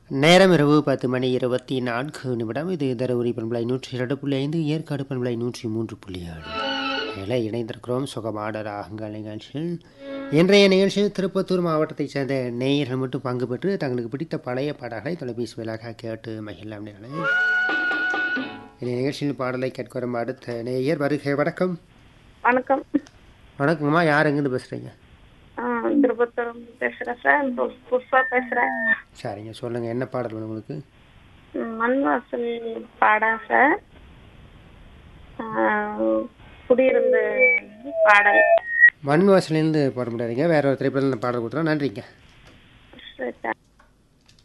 நேரம் இரவு பத்து மணி இருபத்தி நான்கு நிமிடம் இது தருமபுரி பண்பலை நூற்றி இரண்டு புள்ளி ஐந்து ஏற்காடு பண்பலை நூற்றி மூன்று புள்ளி ஏழு நிலை இணைந்திருக்கிறோம் சுகமான ராகங்கள் நிகழ்ச்சியில் இன்றைய நிகழ்ச்சியில் திருப்பத்தூர் மாவட்டத்தைச் சேர்ந்த நேயர்கள் மட்டும் பங்கு பெற்று தங்களுக்கு பிடித்த பழைய பாடல்களை தொலைபேசி மேலாக கேட்டு மகிழலாம் நேரலை இந்த நிகழ்ச்சியில் பாடலை கேட்க வரும் அடுத்த நேயர் வருகை வணக்கம் வணக்கம் வணக்கம்மா யார் எங்கேருந்து பேசுகிறீங்க ஆ, திருப்பத்தூர் பேசுறேன் சார் பு- புஷ்பா பேசுறேன் சரிங்க சொல்லுங்கள் என்ன பாடல் வேணும் உங்களுக்கு ம், மண் வாசல் பாடா சார் ஆ, குடியிருந்து பாடல் மண் வாசலேருந்து போட முடியாதுங்க வேற ஒரு திரைப்படத்தில் பாடல் கொடுத்துறோம் நன்றிங்க சரி, சார்